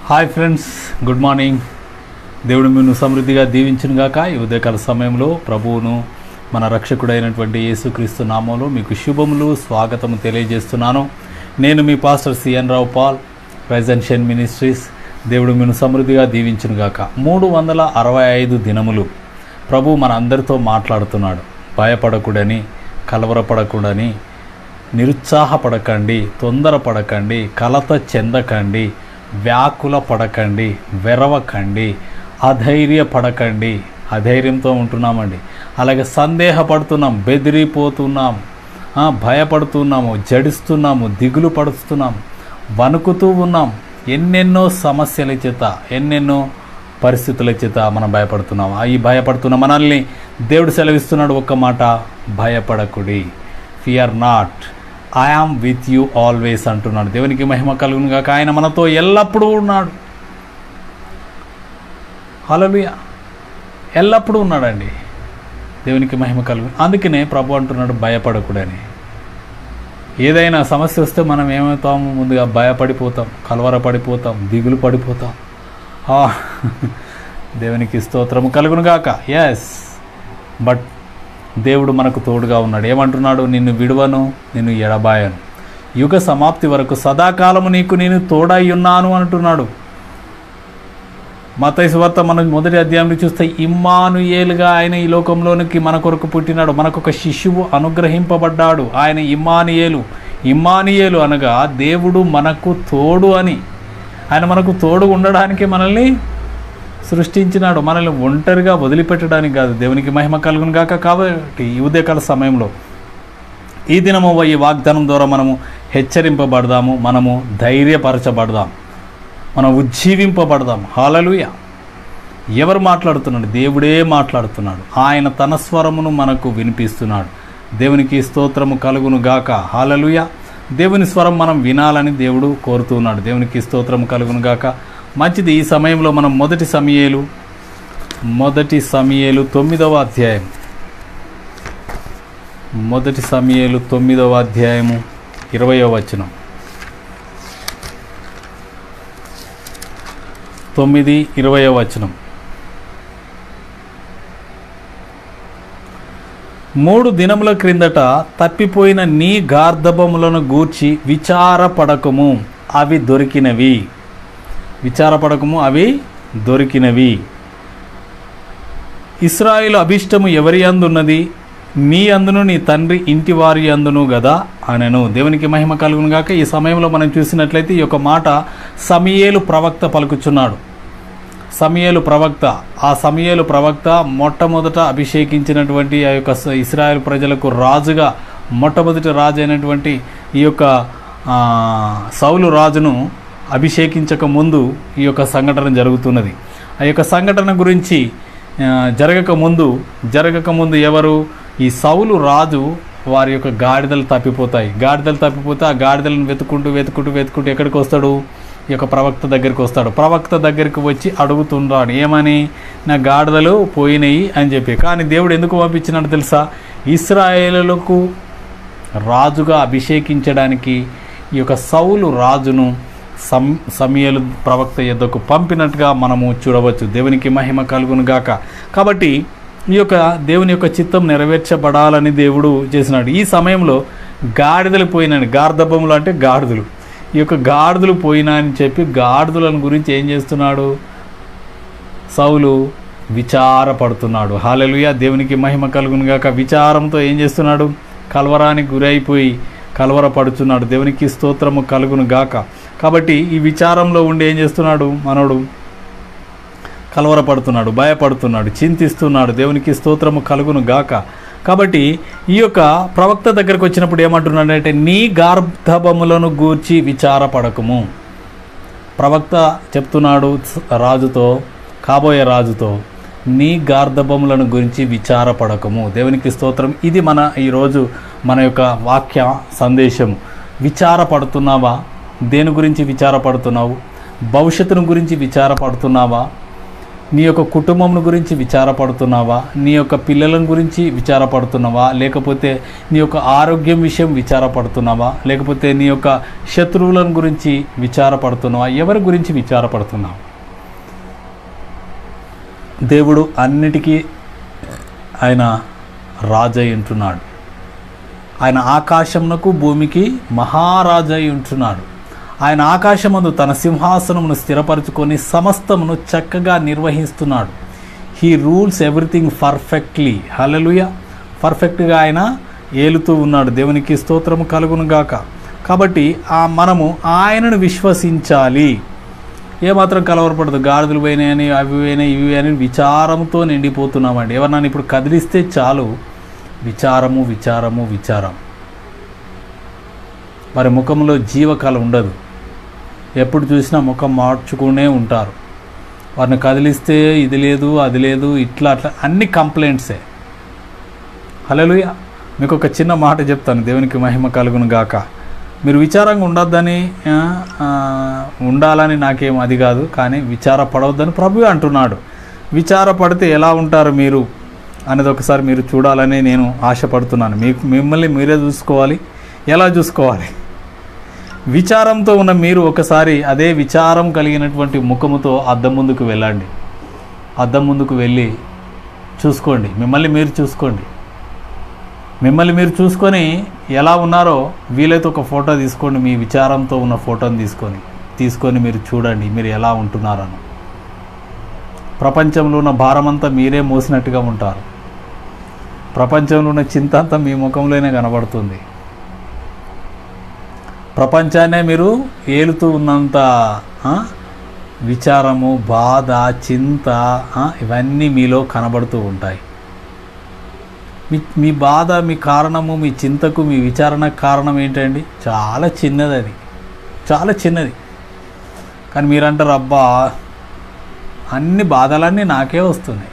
Hi friends good morning దేవుడు మిన్ను సమృద్ధిగా దీవించును గాక ఈ ఉదయకాల సమయంలో ప్రభువును మన రక్షకుడైనటువంటి యేసుక్రీస్తు నామంలో మీకు శుభములు స్వాగతము తెలియజేస్తున్నాను నేను మీ పాస్టర్ సిఎన్ రావు పాల్ ప్రెజెన్షియన్ మినిస్ట్రీస్ దేవుడు మిన్ను సమృద్ధిగా దీవించును గాక మూడు వందల అరవై ఐదు దినములు ప్రభు మన అందరితో మాట్లాడుతున్నాడు భయపడకూడని కలవరపడకూడని నిరుత్సాహపడకండి తొందరపడకండి కలత చెందకండి వ్యాకుల పడకండి వెరవకండి అధైర్యపడకండి అధైర్యంతో ఉంటున్నామండి అలాగే సందేహపడుతున్నాం బెదిరిపోతున్నాం ఆ, భయపడుతున్నాము జడిస్తున్నాము దిగులు పడుతున్నాము వణుకుతూ ఉన్నాం ఎన్నెన్నో సమస్యల చేత ఎన్నెన్నో పరిస్థితుల చేత మనం భయపడుతున్నాం ఆ ఈ భయపడుతున్న మనల్ని దేవుడు సెలవిస్తున్నాడు ఒక్క మాట భయపడకుడి fear not I am with you always అంటున్నాడు దేవునికి మహిమ కలుగును గాక ఆయన మనతో ఎల్లప్పుడూ ఉన్నాడు హలలుయ ఎల్లప్పుడూ ఉన్నాడండి దేవునికి మహిమ కలుగు అందుకనే ప్రభు అంటున్నాడు భయపడకూడని ఏదైనా సమస్య వస్తే మనం ఏమవుతాము ముందుగా భయపడిపోతాం కలవరపడిపోతాం దిగులు పడిపోతాం ఆ, దేవునికి స్తోత్రము కలుగును గాక ఎస్ బట్ దేవుడు మనకు తోడుగా ఉన్నాడు ఏమంటున్నాడు నిన్ను విడువను నిన్ను ఎడబాయను యుగ సమాప్తి వరకు సదాకాలము నీకు నేను తోడై ఉన్నాను అంటున్నాడు మతైసు వార్త మనం మొదటి అధ్యాయంలో చూస్తే ఇమ్మానుయేలుగా ఆయన ఈ లోకంలోనికి మన కొరకు పుట్టినాడు మనకొక శిశువు అనుగ్రహింపబడ్డాడు ఆయన ఇమ్మానుయేలు ఇమ్మానుయేలు అనగా దేవుడు మనకు తోడు అని ఆయన మనకు తోడు ఉండడానికి మనల్ని సృష్టించినాడు మనల్ని ఒంటరిగా వదిలిపెట్టడానికి కాదు దేవునికి మహిమ కలుగును గాక కాబట్టి ఈ ఉదయకాల సమయంలో ఈ దినము ఈ వాగ్దానం ద్వారా మనము హెచ్చరింపబడదాము మనము ధైర్యపరచబడదాం మనం ఉజ్జీవింపబడదాం హాలలుయ ఎవరు మాట్లాడుతున్నాడు దేవుడే మాట్లాడుతున్నాడు ఆయన తన స్వరమును మనకు వినిపిస్తున్నాడు దేవునికి స్తోత్రము కలుగును గాక హాలలుయ దేవుని స్వరం మనం వినాలని దేవుడు కోరుతున్నాడు దేవునికి స్తోత్రము కలుగును గాక మంచిది ఈ సమయంలో మనం మొదటి సమయేలు మొదటి సమయేలు తొమ్మిదవ అధ్యాయం మొదటి సమయేలు తొమ్మిదవ అధ్యాయము ఇరవయో వచనం తొమ్మిది ఇరవయో వచనం మూడు దినముల క్రిందట తప్పిపోయిన నీ గార్ధబములను గూర్చి విచారపడకము అవి దొరికినవి విచారపడకము అవి దొరికినవి ఇస్రాయిల్ అభిష్టము ఎవరి అందున్నది నీ అందును నీ తండ్రి ఇంటి వారి అందును గదా అనెను దేవునికి మహిమ కలుగును గాక ఈ సమయంలో మనం చూసినట్లయితే ఈ యొక్క మాట సమయేలు ప్రవక్త పలుకుచున్నాడు సమయేలు ప్రవక్త ఆ సమయేలు ప్రవక్త మొట్టమొదట అభిషేకించినటువంటి ఆ యొక్క స- ఇస్రాయేల్ ప్రజలకు రాజుగా మొట్టమొదటి రాజు అయినటువంటి ఈ యొక్క ఆ, సౌలు రాజును అభిషేకించక ముందు ఈ యొక్క సంఘటన జరుగుతున్నది ఆ యొక్క సంఘటన గురించి ఆ, జరగక ముందు జరగక ముందు ఎవరు ఈ సౌలు రాజు వారి యొక్క గాడిదలు తప్పిపోతాయి గాడిదలు తప్పిపోతే ఆ గాడిదలను వెతుకుంటూ వెతుకుంటూ వెతుకుంటూ ఎక్కడికి వస్తాడు ఈ యొక్క ప్రవక్త దగ్గరికి వస్తాడు ప్రవక్త దగ్గరికి వచ్చి అడుగుతున్నాడు ఏమని నా గాడిదలు పోయినాయి అని చెప్పి కానీ దేవుడు ఎందుకు పంపించినాడు తెలుసా ఇస్రాయేలులకు రాజుగా అభిషేకించడానికి ఈ యొక్క సౌలు రాజును సం సమయలు ప్రవక్త యొద్దకు పంపినట్టుగా మనము చూడవచ్చు దేవునికి మహిమ కలుగును గాక కాబట్టి ఈ యొక్క దేవుని యొక్క చిత్తం నెరవేర్చబడాలని దేవుడు చేసినాడు ఈ సమయంలో గాడిదలు పోయినాడు గార్ధబములు అంటే గాడిదలు ఈ యొక్క గాడిదలు పోయినా అని చెప్పి గాడిదలను గురించి ఏం చేస్తున్నాడు సౌలు విచారపడుతున్నాడు హాలెలుయ దేవునికి మహిమ కలుగును గాక విచారంతో ఏం చేస్తున్నాడు కలవరానికి గురైపోయి కలవరపడుచున్నాడు దేవునికి స్తోత్రము కలుగును గాక కాబట్టి ఈ విచారంలో ఉండి ఏం చేస్తున్నాడు మనోడు కలవరపడుతున్నాడు భయపడుతున్నాడు చింతిస్తున్నాడు దేవునికి స్తోత్రము కలుగును గాక కాబట్టి ఈ యొక్క ప్రవక్త దగ్గరకు వచ్చినప్పుడు ఏమంటున్నాడంటే నీ గార్ధబములను గూర్చి విచారపడకము ప్రవక్త చెప్తున్నాడు రాజుతో కాబోయే రాజుతో నీ గార్ధబములను గురించి విచారపడకము దేవునికి స్తోత్రం ఇది మన ఈరోజు మన యొక్క వాక్య సందేశం విచారపడుతున్నావా దేని గురించి విచారపడుతున్నావు భవిష్యత్తును గురించి విచారపడుతున్నావా నీ యొక్క కుటుంబం గురించి విచారపడుతున్నావా నీ యొక్క పిల్లల గురించి విచారపడుతున్నావా లేకపోతే నీ యొక్క ఆరోగ్యం విషయం విచారపడుతున్నావా లేకపోతే నీ యొక్క శత్రువులను గురించి విచారపడుతున్నావా ఎవరి గురించి విచారపడుతున్నావా దేవుడు అన్నిటికీ ఆయన రాజై ఉంటున్నాడు ఆయన ఆకాశమునకు భూమికి మహారాజై ఉంటున్నాడు ఆయన ఆకాశమందు తన సింహాసనమును స్థిరపరచుకొని సమస్తమును చక్కగా నిర్వహిస్తున్నాడు he rules everything perfectly hallelujah పర్ఫెక్ట్గా ఆయన ఏలుతూ ఉన్నాడు దేవునికి స్తోత్రము కలుగును గాక కాబట్టి ఆ మనము ఆయనను విశ్వసించాలి ఏమాత్రం కలవరపడదు గాడిదలు పోయినాయని అవి పోయినాయి ఇవి అని విచారంతో నిండిపోతున్నామండి ఎవరన్నా ఇప్పుడు కదిలిస్తే చాలు విచారము విచారము విచారం వారి ముఖంలో జీవకళ ఉండదు ఎప్పుడు చూసినా ముఖం మార్చుకునే ఉంటారు వారిని కదిలిస్తే ఇది లేదు అది లేదు ఇట్లా అట్లా అన్ని కంప్లైంట్సే హలోయ మీకు ఒక చిన్న మాట చెప్తాను దేవునికి మహిమ కలుగును గాక మీరు విచారంగా ఉండొద్దని ఆ, ఆ, ఉండాలని నాకేం అది కాదు కానీ విచారపడవద్దని ప్రభు అంటున్నాడు విచారపడితే ఎలా ఉంటారు మీరు అనేది ఒకసారి మీరు చూడాలని నేను ఆశపడుతున్నాను మీకు మిమ్మల్ని మీరే చూసుకోవాలి ఎలా చూసుకోవాలి విచారంతో ఉన్న మీరు ఒకసారి అదే విచారం కలిగినటువంటి ముఖముతో అద్దం ముందుకు వెళ్ళండి అద్దం ముందుకు వెళ్ళి చూసుకోండి మిమ్మల్ని మీరు చూసుకోండి మిమ్మల్ని మీరు చూసుకొని ఎలా ఉన్నారో వీలైతే ఒక ఫోటో తీసుకోండి మీ విచారంతో ఉన్న ఫోటోని తీసుకొని తీసుకొని మీరు చూడండి మీరు ఎలా ఉంటున్నారని ప్రపంచంలో ఉన్న భారమంతా మీరే మోసినట్టుగా ఉంటారు ప్రపంచంలో ఉన్న చింత అంతా మీ ముఖంలోనే కనబడుతుంది ప్రపంచాన్నే మీరు ఏలుతూ ఉన్నంత ఆ, విచారము బాధ చింత ఆ, ఇవన్నీ మీలో కనబడుతూ ఉంటాయి మీ మీ బాధ మీ కారణము మీ చింతకు మీ విచారణ కారణం ఏంటండి చాలా చిన్నది అది చాలా చిన్నది కానీ మీరంటారు అబ్బా అన్ని బాధలన్నీ నాకే వస్తున్నాయి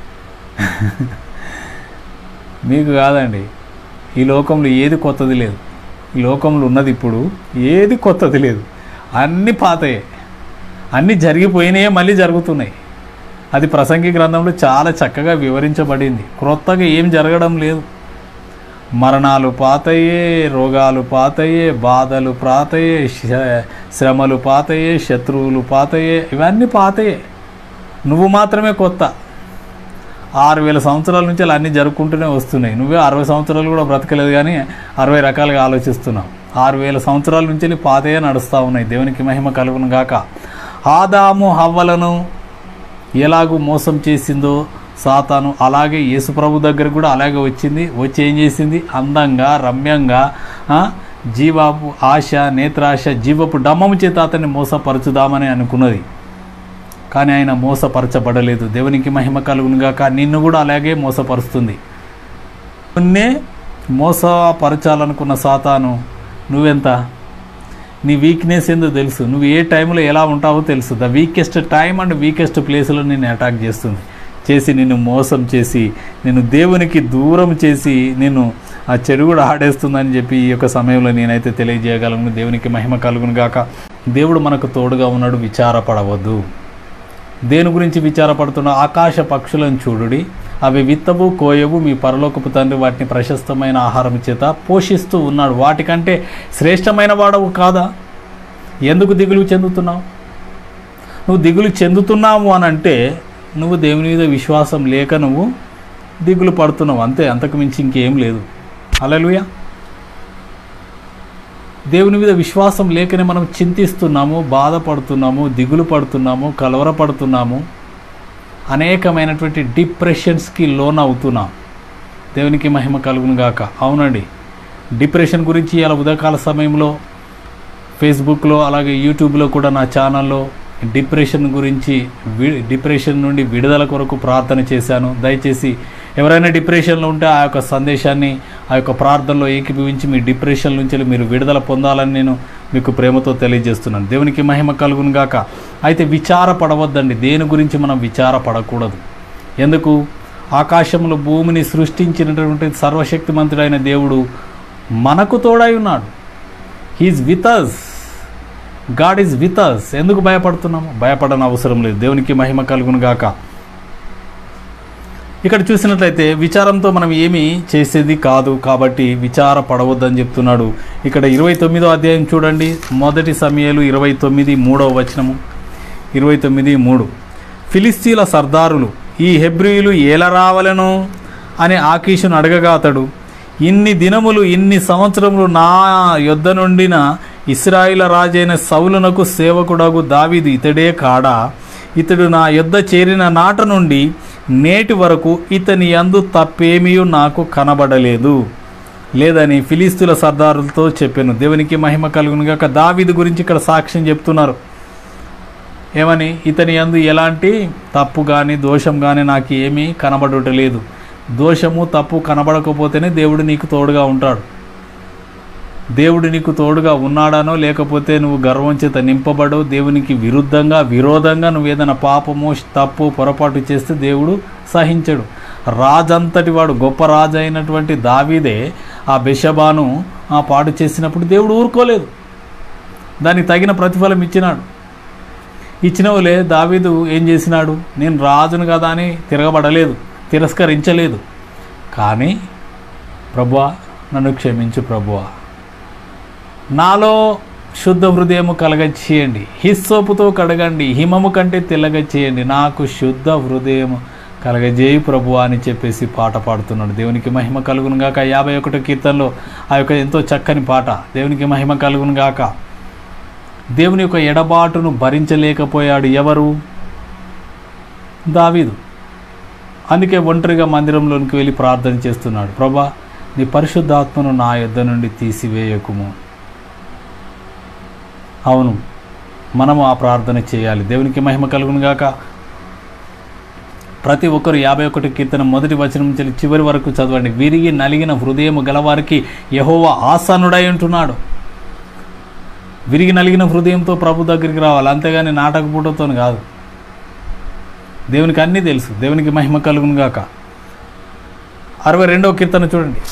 మీకు కాదండి ఈ లోకంలో ఏది కొత్తది లేదు ఈ లోకంలో ఉన్నది ఇప్పుడు ఏది కొత్తది లేదు అన్నీ పాతయే అన్నీ జరిగిపోయినాయే మళ్ళీ జరుగుతున్నాయి అది ప్రసంగి గ్రంథంలో చాలా చక్కగా వివరించబడింది క్రొత్తగా ఏం జరగడం లేదు మరణాలు పాతయే రోగాలు పాతయే బాధలు పాతయే శ- శ్రమలు పాతయే శత్రువులు పాతయే ఇవన్నీ పాతయే నువ్వు మాత్రమే కొత్త ఆరు వేల సంవత్సరాల నుంచి అలా అన్నీ జరుపుకుంటూనే వస్తున్నాయి నువ్వే అరవై సంవత్సరాలు కూడా బ్రతకలేదు కానీ అరవై రకాలుగా ఆలోచిస్తున్నావు ఆరు వేల సంవత్సరాల నుంచి నీ పాతయే నడుస్తూ ఉన్నాయి దేవునికి మహిమ కలుగును గాక ఆదాము హవ్వలను ఎలాగూ మోసం చేసిందో సాతాను అలాగే యేసుప్రభు దగ్గర కూడా అలాగే వచ్చింది వచ్చి ఏం చేసింది అందంగా రమ్యంగా ఆ, జీవపు ఆశ నేత్రాశ జీవపు డమ్మము చేత అతన్ని మోసపరచుదామని అనుకున్నది కానీ ఆయన మోసపరచబడలేదు దేవునికి మహిమ కలుగునుగాక నిన్ను కూడా అలాగే మోసపరుస్తుంది నిన్నే మోసపరచాలనుకున్న సాతాను నువ్వెంత నీ వీక్నెస్ ఏందో తెలుసు నువ్వు ఏ టైంలో ఎలా ఉంటావో తెలుసు the weakest time and weakest ప్లేస్లో నిన్ను అటాక్ చేస్తుంది చేసి నిన్ను మోసం చేసి నిన్ను దేవునికి దూరం చేసి నిన్ను ఆ చెడు కూడా ఆడేస్తుందని చెప్పి ఈ యొక్క సమయంలో నేనైతే తెలియజేయగలను దేవునికి మహిమ కలుగును గాక దేవుడు మనకు తోడుగా ఉన్నాడు విచారపడవద్దు దేని గురించి విచారపడుతున్న ఆకాశ పక్షులను చూడుడి అవి విత్తవు కోయవు మీ పరలోకపు తండ్రి వాటిని ప్రశస్తమైన ఆహారం చేత పోషిస్తూ ఉన్నాడు వాటికంటే శ్రేష్టమైన వాడవు కాదా ఎందుకు దిగులు చెందుతున్నావు నువ్వు దిగులు చెందుతున్నావు అని అంటే నువ్వు దేవుని మీద విశ్వాసం లేక నువ్వు దిగులు పడుతున్నావు అంతే అంతకు మించి ఇంకేం లేదు అలలుయా దేవుని మీద విశ్వాసం లేకనే మనం చింతిస్తున్నాము బాధపడుతున్నాము దిగులు పడుతున్నాము కలవరపడుతున్నాము అనేకమైనటువంటి డిప్రెషన్స్కి లోన్ అవుతున్నాం దేవునికి మహిమ కలుగును గాక అవునండి డిప్రెషన్ గురించి ఇలా ఉదయకాల సమయంలో ఫేస్బుక్లో అలాగే యూట్యూబ్లో కూడా నా ఛానల్లో డిప్రెషన్ గురించి వి డిప్రెషన్ నుండి విడుదల కొరకు ప్రార్థన చేశాను దయచేసి ఎవరైనా డిప్రెషన్లో ఉంటే ఆ యొక్క సందేశాన్ని ఆ యొక్క ప్రార్థనలో ఏకీభవించి మీ డిప్రెషన్ నుంచి మీరు విడుదల పొందాలని నేను మీకు ప్రేమతో తెలియజేస్తున్నాను దేవునికి మహిమ కలుగును గాక అయితే విచారపడవద్దండి దేని గురించి మనం విచారపడకూడదు ఎందుకు ఆకాశంలో భూమిని సృష్టించినటువంటి సర్వశక్తిమంతుడైన దేవుడు మనకు తోడై ఉన్నాడు he's with us God is with us ఎందుకు భయపడుతున్నాము భయపడని అవసరం లేదు దేవునికి మహిమ కలుగును గాక ఇక్కడ చూసినట్లయితే విచారంతో మనం ఏమీ చేసేది కాదు కాబట్టి విచార పడవద్దని చెప్తున్నాడు ఇక్కడ ఇరవై తొమ్మిదో అధ్యాయం చూడండి మొదటి సమయాలు ఇరవై తొమ్మిది మూడవ వచనము ఇరవై తొమ్మిది మూడు ఫిలిస్తీన్ల సర్దారులు ఈ హెబ్రియులు ఎలా రావలను అని ఆకీషును అడగగా అతడు ఇన్ని దినములు ఇన్ని సంవత్సరములు నా యొద్ద నుండిన ఇస్రాయిల రాజైన సౌలునకు సేవకుడగు దావీదు ఇతడే కాడా ఇతడు నా యొద్ద చేరిన నాట నుండి నేటి వరకు ఇతని యందు తప్పేమీ నాకు కనబడలేదు లేదని ఫిలిస్తీన్ల సర్దారులతో చెప్పాను దేవునికి మహిమ కలుగునుగాక దావీదు గురించి ఇక్కడ సాక్ష్యం చెప్తున్నారు ఏమని ఇతని యందు ఎలాంటి తప్పు కానీ దోషం కానీ నాకు ఏమీ కనబడటలేదు దోషము తప్పు కనబడకపోతేనే దేవుడు నీకు తోడుగా ఉంటాడు దేవుడు నీకు తోడుగా ఉన్నాడానో లేకపోతే నువ్వు గర్వం చేత నింపబడవు దేవునికి విరుద్ధంగా విరోధంగా నువ్వు ఏదైనా పాపము తప్పు పొరపాటు చేస్తే దేవుడు సహించడు రాజంతటి వాడు గొప్ప రాజు అయినటువంటి దావీదే ఆ బెషబాను ఆ పాడు చేసినప్పుడు దేవుడు ఊరుకోలేదు దానికి తగిన ప్రతిఫలం ఇచ్చినాడు ఇచ్చినవులే దావీదు ఏం చేసినాడు నేను రాజును కదా అని తిరగబడలేదు తిరస్కరించలేదు కానీ ప్రభువా నన్ను క్షమించు ప్రభువా నాలో శుద్ధ హృదయము కలగ చేయండి హిస్సోపుతో కడగండి హిమము కంటే తెల్లగా చేయండి నాకు శుద్ధ హృదయము కలగజేయి ప్రభు అని చెప్పేసి పాట పాడుతున్నాడు దేవునికి మహిమ కలుగును గాక యాభై ఒకటో కీర్తనలో ఆ యొక్క ఎంతో చక్కని పాట దేవునికి మహిమ కలుగును గాక దేవుని యొక్క ఎడబాటును భరించలేకపోయాడు ఎవరు దావీదు అందుకే ఒంటరిగా మందిరంలోనికి వెళ్ళి ప్రార్థన చేస్తున్నాడు ప్రభా నీ పరిశుద్ధాత్మను నా యొద్ద నుండి తీసివేయకుము అవును మనము ఆ ప్రార్థన చేయాలి దేవునికి మహిమ కలుగును గాక ప్రతి ఒక్కరు యాభై ఒకటి కీర్తన మొదటి వచనం నుంచి చివరి వరకు చదవండి విరిగి నలిగిన హృదయము గలవారికి యహోవ ఆసనుడై ఉంటున్నాడు విరిగి నలిగిన హృదయంతో ప్రభు దగ్గరికి రావాలి అంతేగాని నాటక పూటతో కాదు దేవునికి అన్నీ తెలుసు దేవునికి మహిమ కలుగును గాక అరవై రెండవ కీర్తన చూడండి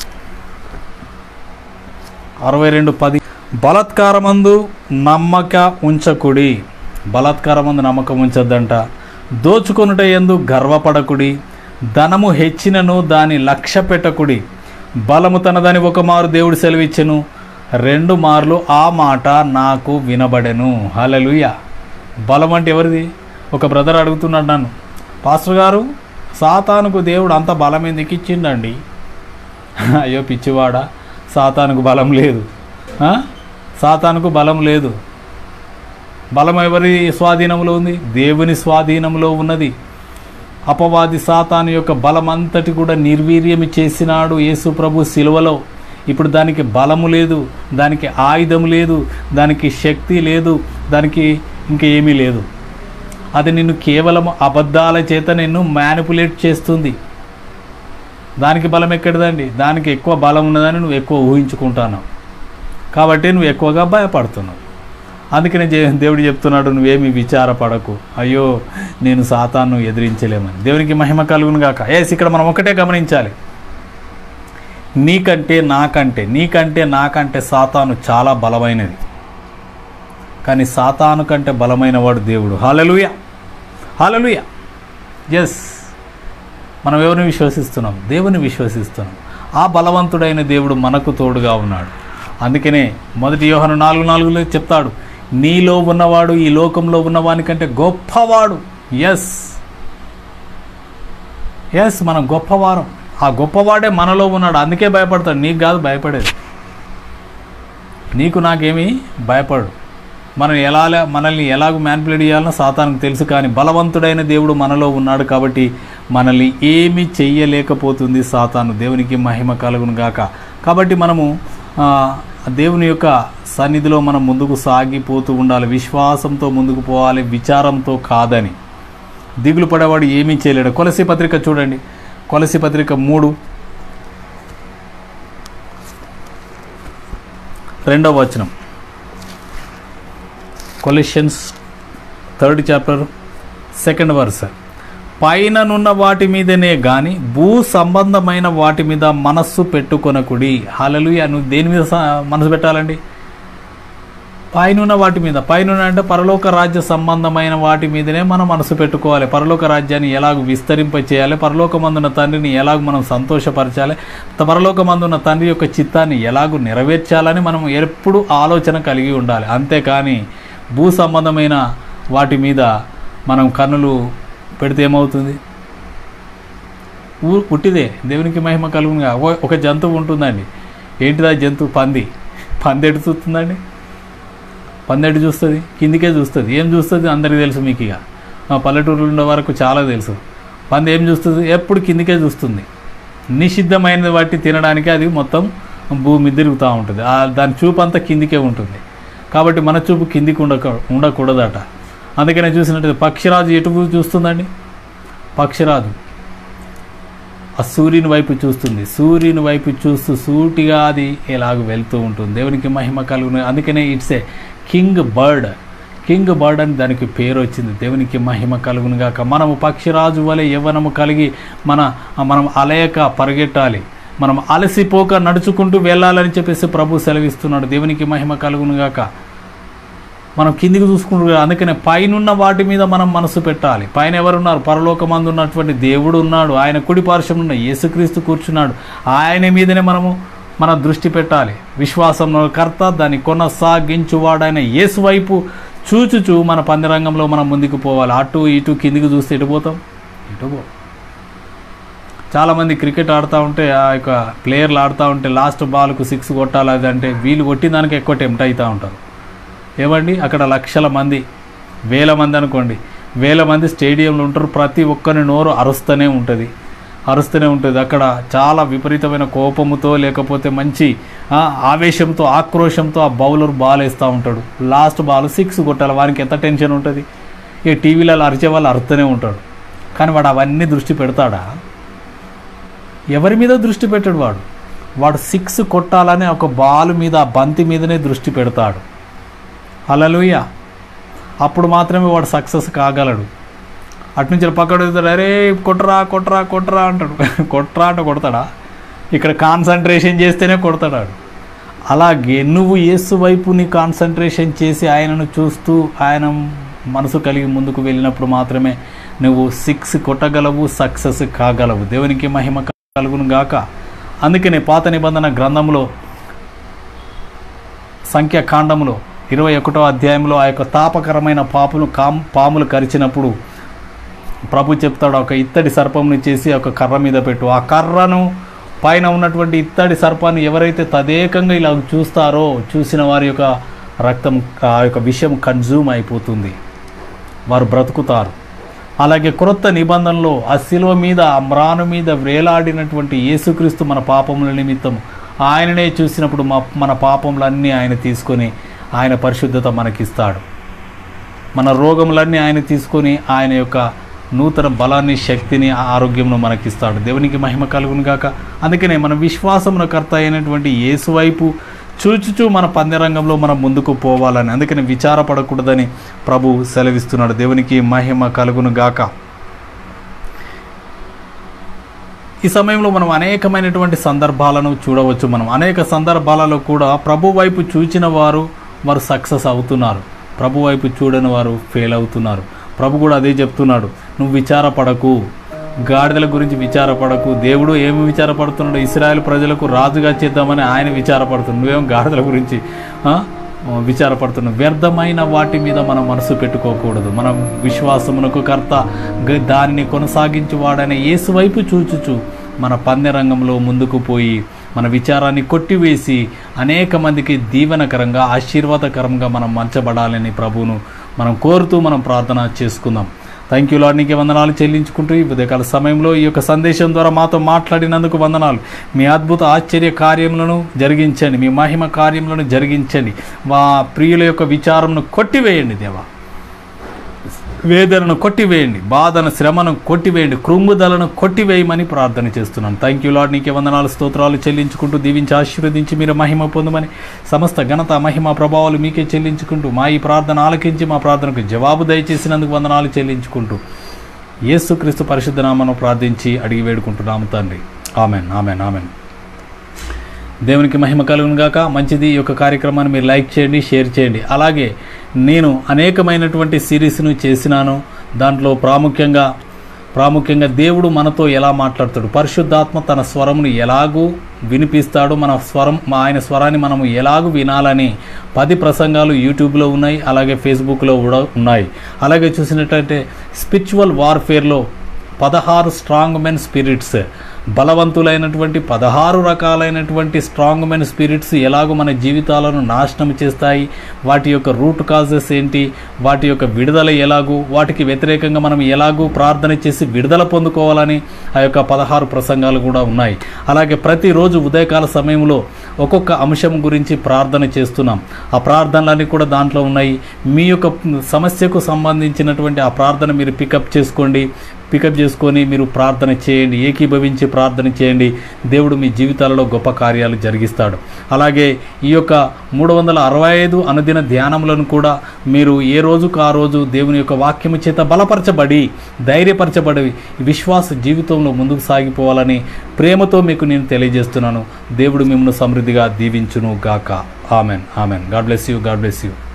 అరవై రెండు పది బలత్కారమందు నమ్మక ఉంచకుడి బలాత్కారమందు నమ్మకం ఉంచొద్దంట దోచుకొనుట ఎందు గర్వపడకుడి ధనము హెచ్చినను దాని లక్ష్య పెట్టకుడి బలము తనదని ఒక మారు దేవుడు సెలవిచ్చెను రెండు మార్లు ఆ మాట నాకు వినబడెను హలలుయ బలం అంటే ఎవరిది ఒక బ్రదర్ అడుగుతున్నాడు నన్ను పాస్టర్ గారు సాతానుకు దేవుడు అంత బలం ఎందుకు ఇచ్చిండండి అయ్యో పిచ్చివాడా సాతానుకు బలం లేదు ఆ? సాతానుకు బలం లేదు బలం ఎవరి స్వాధీనంలో ఉంది దేవుని స్వాధీనంలో ఉన్నది అపవాది సాతాను యొక్క బలమంతటి కూడా నిర్వీర్యం చేసినాడు యేసు ప్రభు శిలువలో ఇప్పుడు దానికి బలము లేదు దానికి ఆయుధం లేదు దానికి శక్తి లేదు దానికి ఇంకా ఏమీ లేదు అది నిన్ను కేవలం అబద్ధాల చేత నిన్ను మ్యానిపులేట్ చేస్తుంది దానికి బలం ఎక్కడిదండి దానికి ఎక్కువ బలం ఉన్నదని నువ్వు ఎక్కువ ఊహించుకుంటున్నావు కాబట్టి నువ్వు ఎక్కువగా భయపడుతున్నావు అందుకనే జే- దేవుడు చెప్తున్నాడు నువ్వేమి విచారపడకు అయ్యో నేను సాతాను ఎదిరించలేమని దేవునికి మహిమ కలుగును గాక ఎస్ ఇక్కడ మనం ఒకటే గమనించాలి నీకంటే నాకంటే నీకంటే నాకంటే సాతాను చాలా బలమైనది కానీ సాతాను కంటే బలమైన వాడు దేవుడు హాలలుయ హాలలుయ ఎస్ మనం ఎవరిని విశ్వసిస్తున్నాం దేవుని విశ్వసిస్తున్నాం ఆ బలవంతుడైన దేవుడు మనకు తోడుగా ఉన్నాడు అందుకనే మొదటి యోహను నాలుగు నాలుగులో చెప్తాడు నీలో ఉన్నవాడు ఈ లోకంలో ఉన్నవానికంటే గొప్పవాడు ఎస్ ఎస్ మనం గొప్పవారం ఆ గొప్పవాడే మనలో ఉన్నాడు అందుకే భయపడతాడు నీకు కాదు భయపడేది నీకు నాకేమీ భయపడు మనం ఎలా మనల్ని ఎలాగ మ్యాన్పులేట్ చేయాలనో సాతానికి తెలుసు కానీ బలవంతుడైన దేవుడు మనలో ఉన్నాడు కాబట్టి మనల్ని ఏమీ చెయ్యలేకపోతుంది సాతాను దేవునికి మహిమ కలుగును గాక కాబట్టి మనము ఆ, దేవుని యొక్క సన్నిధిలో మనం ముందుకు సాగిపోతూ ఉండాలి విశ్వాసంతో ముందుకు పోవాలి విచారంతో కాదని దిగులు పడేవాడు ఏమీ చేయలేడు కొలసి పత్రిక చూడండి కొలసి పత్రిక మూడు రెండవ వచనం Colossians third chapter second verse పైననున్న వాటి మీదనే గాని భూ సంబంధమైన వాటి మీద మనస్సు పెట్టుకొనకుడి హాలలుయ నువ్వు దేని మీద స- మనసు పెట్టాలండి పైనున్న వాటి మీద పైనున్న అంటే పరలోక రాజ్య సంబంధమైన వాటి మీదనే మనం మనసు పెట్టుకోవాలి పరలోక రాజ్యాన్ని ఎలాగ విస్తరింప చేయాలి పరలోకమందున్న తండ్రిని ఎలాగ మనం సంతోషపరచాలి పరలోకమందున్న తండ్రి యొక్క చిత్తాన్ని ఎలాగ నెరవేర్చాలని మనం ఎప్పుడు ఆలోచన కలిగి ఉండాలి అంతేకాని భూ సంబంధమైన వాటి మీద మనం కన్నులు పెడితే ఏమవుతుంది ఊ పుట్టిదే దేవునికి మహిమ కలుగునుగా ఓ- ఒక జంతువు ఉంటుందండి ఏంటిదా జంతువు పంది పంది ఎటు చూస్తుందండి పంది ఎటు చూస్తుంది కిందికే చూస్తుంది ఏం చూస్తుంది అందరికీ తెలుసు మీకు ఇక మా పల్లెటూరులో ఉండే వరకు చాలా తెలుసు పంది ఏం చూస్తుంది ఎప్పుడు కిందికే చూస్తుంది నిషిద్ధమైనది బట్టి తినడానికి అది మొత్తం భూమి తిరుగుతూ ఉంటుంది ఆ దాని చూపు అంతా కిందికే ఉంటుంది కాబట్టి మన చూపు కిందికి ఉండక ఉండకూడదట అందుకనే చూసినట్టు పక్షిరాజు ఎటు చూస్తుందండి పక్షిరాజు ఆ సూర్యుని వైపు చూస్తుంది సూర్యుని వైపు చూస్తూ సూటిగా అది ఇలాగ వెళ్తూ ఉంటుంది దేవునికి మహిమ కలుగును అందుకనే it's a king bird king bird అని దానికి పేరు వచ్చింది దేవునికి మహిమ కలుగును గాక మనము పక్షిరాజు వలె యవ్వనము కలిగి మన మనం అలయక పరిగెట్టాలి మనం అలసిపోక నడుచుకుంటూ వెళ్ళాలని చెప్పేసి ప్రభు సెలవిస్తున్నాడు దేవునికి మహిమ కలుగును గాక మనం కిందికి చూసుకుంటూ అందుకనే పైనున్న వాటి మీద మనం మనసు పెట్టాలి పైన ఎవరున్నారు పరలోకమందు ఉన్నటువంటి దేవుడు ఉన్నాడు ఆయన కుడి పార్శ్వం ఉన్న యేసుక్రీస్తు కూర్చున్నాడు ఆయన మీదనే మనము మన దృష్టి పెట్టాలి విశ్వాసంలో కర్త దాన్ని కొనసాగించువాడైన యేసు వైపు చూచుచూ మన పందిరంగంలో మనం ముందుకు పోవాలి అటు ఇటు కిందికి చూస్తే ఎటు పోతాం ఇటు పో చాలామంది క్రికెట్ ఆడుతూ ఉంటే ఆ యొక్క ప్లేయర్లు ఆడుతూ ఉంటే లాస్ట్ బాల్కు సిక్స్ కొట్టాలి అది అంటే వీళ్ళు కొట్టిన దానికి ఎక్కువ టెంప్ట్ అవుతూ ఉంటారు ఏమండి అక్కడ లక్షల మంది వేల మంది అనుకోండి వేల మంది స్టేడియంలో ఉంటారు ప్రతి ఒక్కరి నోరు అరుస్తూనే ఉంటుంది అరుస్తూనే ఉంటుంది అక్కడ చాలా విపరీతమైన కోపముతో లేకపోతే మంచి ఆ, ఆవేశంతో ఆక్రోషంతో ఆ బౌలర్ బాల్ వేస్తూ ఉంటాడు లాస్ట్ బాల్ సిక్స్ కొట్టాలి వానికి ఎంత టెన్షన్ ఉంటుంది ఇక టీవీలలో అరిచే వాళ్ళు అరుస్తూనే ఉంటాడు కానీ వాడు అవన్నీ దృష్టి పెడతాడా ఎవరి మీద దృష్టి పెట్టాడు వాడు వాడు సిక్స్ కొట్టాలని ఒక బాల్ మీద ఆ బంతి మీదనే దృష్టి పెడతాడు హలలుయ అప్పుడు మాత్రమే వాడు సక్సెస్ కాగలడు అటు నుంచి పక్కడు వెళ్తాడు అరే కొట్టరా కొట్టరా కొట్టరా అంటాడు కొట్టరా అంటే కొడతాడా ఇక్కడ కాన్సన్ట్రేషన్ చేస్తేనే కొడతాడు వాడు. అలాగే నువ్వు యేసు వైపు నీ కాన్సన్ట్రేషన్ చేసి ఆయనను చూస్తూ ఆయన మనసు కలిగి ముందుకు వెళ్ళినప్పుడు మాత్రమే నువ్వు సిక్స్ కొట్టగలవు సక్సెస్ కాగలవు దేవునికి మహిమ కలుగును గాక అందుకనే పాత నిబంధన గ్రంథంలో సంఖ్యాకాండంలో ఇరవై ఒకటో అధ్యాయంలో ఆ యొక్క తాపకరమైన పాపులు కాం పాములు కరిచినప్పుడు ప్రభు చెప్తాడు ఒక ఇత్తడి సర్పంని చేసి ఒక కర్ర మీద పెట్టు ఆ కర్రను పైన ఉన్నటువంటి ఇత్తడి సర్పాన్ని ఎవరైతే తదేకంగా ఇలా చూస్తారో చూసిన వారి యొక్క రక్తం ఆ యొక్క విషయం కన్జ్యూమ్ అయిపోతుంది వారు బ్రతుకుతారు అలాగే క్రొత్త నిబంధనలో ఆ శిలువ మీద ఆ మ్రాను మీద వేలాడినటువంటి యేసుక్రీస్తు మన పాపముల నిమిత్తం ఆయననే చూసినప్పుడు మా మన పాపములన్నీ ఆయన తీసుకొని ఆయన పరిశుద్ధత మనకిస్తాడు మన రోగములన్నీ ఆయన తీసుకొని ఆయన యొక్క నూతన బలాన్ని శక్తిని ఆరోగ్యంను మనకిస్తాడు దేవునికి మహిమ కలుగును గాక అందుకనే మన విశ్వాసమున కర్త అయినటువంటి యేసు వైపు చూచుచూ మన పందెరంగంలో మనం ముందుకు పోవాలని అందుకని విచారపడకూడదని ప్రభు సెలవిస్తున్నాడు దేవునికి మహిమ కలుగును గాక ఈ సమయంలో మనం అనేకమైనటువంటి సందర్భాలను చూడవచ్చు మనం అనేక సందర్భాలలో కూడా ప్రభు వైపు చూచిన వారు వారు సక్సెస్ అవుతున్నారు ప్రభు వైపు చూడని వారు ఫెయిల్ అవుతున్నారు ప్రభు కూడా అదే చెప్తున్నాడు నువ్వు విచారపడకు గాడిదల గురించి విచారపడకు దేవుడు ఏమి విచారపడుతున్నాడు ఇస్రాయేల్ ప్రజలకు రాజుగా చేద్దామని ఆయన విచారపడుతున్నాడు నువ్వేం గాడిదల గురించి ఆ, విచారపడుతున్నావు వ్యర్థమైన వాటి మీద మనం మనసు పెట్టుకోకూడదు మనం విశ్వాసమునకు కర్త గ- దాన్ని కొనసాగించి వాడైన యేసు వైపు చూచుచు మన పందె రంగంలో ముందుకు పోయి మన విచారాన్ని కొట్టివేసి అనేక మందికి దీవెనకరంగా ఆశీర్వాదకరంగా మనం మంచబడాలని ప్రభువును మనం కోరుతూ మనం ప్రార్థన చేసుకుందాం థ్యాంక్ యూ లాడ్ నీకే వందనాలు చెల్లించుకుంటూ ఈ ఉదయకాల సమయంలో ఈ యొక్క సందేశం ద్వారా మాతో మాట్లాడినందుకు వందనాలు మీ అద్భుత ఆశ్చర్య కార్యములను జరిగించండి మీ మహిమ కార్యములను జరిగించండి మా ప్రియుల యొక్క విచారమును కొట్టివేయండి దేవా వేదనను కొట్టివేయండి బాధను శ్రమను కొట్టివేయండి కృంగుదలను కొట్టివేయమని ప్రార్థన చేస్తున్నాను థ్యాంక్ యూ లాడ్ నీకే వందనాలు స్తోత్రాలు చెల్లించుకుంటూ దీవించి ఆశీర్వదించి మీరు మహిమ పొందమని సమస్త ఘనత మహిమ ప్రభావాలు మీకే చెల్లించుకుంటూ మా ఈ ప్రార్థన ఆలకించి మా ప్రార్థనకు జవాబు దయచేసినందుకు వందనాలు చెల్లించుకుంటూ యేసుక్రీస్తు పరిశుద్ధ నామను ప్రార్థించి అడిగి వేడుకుంటున్నాము తండ్రి ఆమెన్ ఆమెన్ ఆమెన్ దేవునికి మహిమ కలుగును గాక మంచిది ఈ యొక్క కార్యక్రమాన్ని మీరు లైక్ చేయండి షేర్ చేయండి అలాగే నేను అనేకమైనటువంటి సిరీస్ను చేసినాను దాంట్లో ప్రాముఖ్యంగా ప్రాముఖ్యంగా దేవుడు మనతో ఎలా మాట్లాడతాడు పరిశుద్ధాత్మ తన స్వరమును ఎలాగూ వినిపిస్తాడు మన స్వరం మా ఆయన స్వరాన్ని మనము ఎలాగూ వినాలని పది ప్రసంగాలు యూట్యూబ్లో ఉన్నాయి అలాగే ఫేస్బుక్లో కూడా ఉన్నాయి అలాగే చూసినట్లయితే స్పిరిచువల్ వార్ఫేర్లో పదహారు స్ట్రాంగ్ మెన్ స్పిరిట్స్ బలవంతులైనటువంటి పదహారు రకాలైనటువంటి స్ట్రాంగ్ మెన్ స్పిరిట్స్ ఎలాగో మన జీవితాలను నాశనం చేస్తాయి వాటి యొక్క రూట్ కాజెస్ ఏంటి వాటి యొక్క విడుదల ఎలాగూ వాటికి వ్యతిరేకంగా మనం ఎలాగూ ప్రార్థన చేసి విడుదల పొందుకోవాలని ఆ యొక్క పదహారు ప్రసంగాలు కూడా ఉన్నాయి అలాగే ప్రతిరోజు ఉదయకాల సమయంలో ఒక్కొక్క అంశం గురించి ప్రార్థన చేస్తున్నాం ఆ ప్రార్థనలన్నీ కూడా దాంట్లో ఉన్నాయి మీ యొక్క సమస్యకు సంబంధించినటువంటి ఆ ప్రార్థన మీరు పికప్ చేసుకోండి పికప్ చేసుకొని మీరు ప్రార్థన చేయండి ఏకీభవించి ప్రార్థన చేయండి దేవుడు మీ జీవితాలలో గొప్ప కార్యాలు జరిగిస్తాడు అలాగే ఈ యొక్క మూడు వందల అరవై ఐదు అనుదిన ధ్యానములను కూడా మీరు ఏ రోజుకు ఆ రోజు దేవుని యొక్క వాక్యము చేత బలపరచబడి ధైర్యపరచబడి విశ్వాస జీవితంలో ముందుకు సాగిపోవాలని ప్రేమతో మీకు నేను తెలియజేస్తున్నాను దేవుడు మిమ్మల్ని సమృద్ధిగా దీవించును గాక amen amen God bless you God bless you